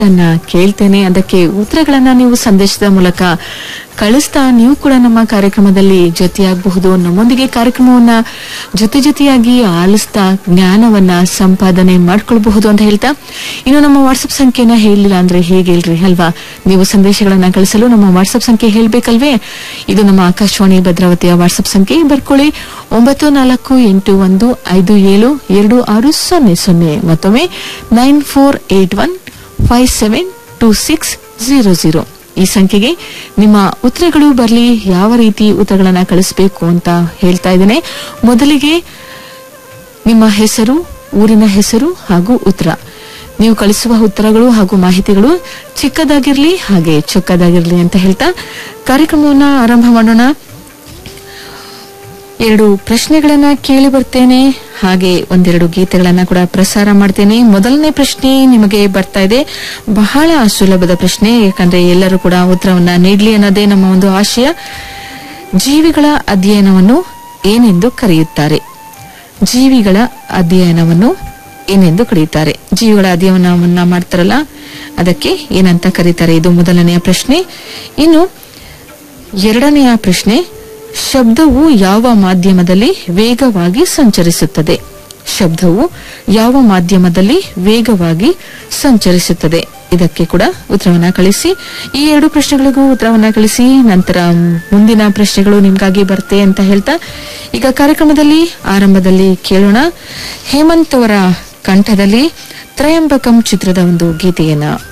ಅನ್ನ ಕೇಳ್ತೇನೆ ಅದಕ್ಕೆ ಉತ್ತರಗಳನ್ನ ನೀವು ಸಂದೇಶದ ಮೂಲಕ ಕಳಿಸ್ತಾ ನೀವು ಕೂಡ ನಮ್ಮ ಕಾರ್ಯಕ್ರಮದಲ್ಲಿ ಜೊತೆಯಾಗಬಹುದು ನಮ್ಮೊಂದಿಗೆ ಕಾರ್ಯಕ್ರಮವನ್ನ ಜೊತೆ ಜೊತೆಯಾಗಿ ಆಲಿಸ್ತಾ ಜ್ಞಾನವನ್ನ ಸಂಪಾದನೆ ಮಾಡ್ಕೊಳ್ಬಹುದು ಅಂತ ಹೇಳ್ತಾ ಇನ್ನು ನಮ್ಮ ವಾಟ್ಸ್ಆಪ್ ಸಂಖ್ಯೆನ ಹೇಳಿಲ್ಲ ಅಂದ್ರೆ ಹೇಗಿಲ್ರಿ ಅಲ್ವಾ ನೀವು ಸಂದೇಶಗಳನ್ನ ಕಳಿಸಲು ನಮ್ಮ ವಾಟ್ಸ್ಆಪ್ ಸಂಖ್ಯೆ ಹೇಳ್ಬೇಕಲ್ವೇ ಇದು ನಮ್ಮ ಆಕಾಶವಾಣಿ ಭದ್ರಾವತಿಯ ವಾಟ್ಸ್ಆಪ್ ಸಂಖ್ಯೆ ಬರ್ಕೊಳ್ಳಿ ಒಂಬತ್ತು ನಾಲ್ಕು ಎಂಟು ಒಂದು ಐದು ಏಳು ಎರಡು ಆರು ಸೊನ್ನೆ ಸೊನ್ನೆ ಮತ್ತೊಮ್ಮೆ nine four eight one five seven two six zero zero ಈ ಸಂಖ್ಯೆಗೆ ನಿಮ್ಮ ಉತ್ತರಗಳು ಬರಲಿ ಯಾವ ರೀತಿ ಉತ್ತರಗಳನ್ನ ಕಳಿಸಬೇಕು ಅಂತ ಹೇಳ್ತಾ ಇದ್ದೇನೆ ಮೊದಲಿಗೆ ನಿಮ್ಮ ಹೆಸರು ಊರಿನ ಹೆಸರು ಹಾಗೂ ಉತ್ತರ ನೀವು ಕಳಿಸುವ ಉತ್ತರಗಳು ಹಾಗೂ ಮಾಹಿತಿಗಳು ಚಿಕ್ಕದಾಗಿರ್ಲಿ ಹಾಗೆ ಚೊಕ್ಕದಾಗಿರ್ಲಿ ಅಂತ ಹೇಳ್ತಾ ಕಾರ್ಯಕ್ರಮವನ್ನ ಆರಂಭ ಮಾಡೋಣ ಎರಡು ಪ್ರಶ್ನೆಗಳನ್ನ ಕೇಳಿ ಬರ್ತೇನೆ ಹಾಗೆ ಒಂದೆರಡು ಗೀತೆಗಳನ್ನ ಕೂಡ ಪ್ರಸಾರ ಮಾಡ್ತೇನೆ ಮೊದಲನೇ ಪ್ರಶ್ನೆ ನಿಮಗೆ ಬರ್ತಾ ಇದೆ ಬಹಳ ಸುಲಭದ ಪ್ರಶ್ನೆ ಯಾಕಂದ್ರೆ ಎಲ್ಲರೂ ಕೂಡ ಉತ್ತರವನ್ನ ನೀಡಲಿ ಅನ್ನೋದೇ ನಮ್ಮ ಒಂದು ಆಶಯ ಜೀವಿಗಳ ಅಧ್ಯಯನವನ್ನು ಏನೆಂದು ಕರೆಯುತ್ತಾರೆ ಜೀವಿಗಳ ಅಧ್ಯಯನವನ್ನು ಏನೆಂದು ಕರೆಯುತ್ತಾರೆ ಜೀವಿಗಳ ಅಧ್ಯಯನವನ್ನ ಮಾಡ್ತಾರಲ್ಲ ಅದಕ್ಕೆ ಏನಂತ ಕರೀತಾರೆ ಇದು ಮೊದಲನೆಯ ಪ್ರಶ್ನೆ ಇನ್ನು ಎರಡನೆಯ ಪ್ರಶ್ನೆ ಶಬ್ದವು ಯಾವ ಮಾಧ್ಯಮದಲ್ಲಿ ವೇಗವಾಗಿ ಸಂಚರಿಸುತ್ತದೆ ಶಬ್ದವು ಯಾವ ಮಾಧ್ಯಮದಲ್ಲಿ ವೇಗವಾಗಿ ಸಂಚರಿಸುತ್ತದೆ ಇದಕ್ಕೆ ಕೂಡ ಉತ್ತರವನ್ನ ಕಳಿಸಿ ಈ ಎರಡು ಪ್ರಶ್ನೆಗಳಿಗೂ ಉತ್ತರವನ್ನ ಕಳಿಸಿ ನಂತರ ಮುಂದಿನ ಪ್ರಶ್ನೆಗಳು ನಿಮ್ಗಾಗಿ ಬರುತ್ತೆ ಅಂತ ಹೇಳ್ತಾ ಈಗ ಕಾರ್ಯಕ್ರಮದಲ್ಲಿ ಆರಂಭದಲ್ಲಿ ಕೇಳೋಣ ಹೇಮಂತ್ ಅವರ ಕಂಠದಲ್ಲಿ ತ್ರಯಂಬಕಂ ಚಿತ್ರದ ಒಂದು ಗೀತೆಯನ್ನ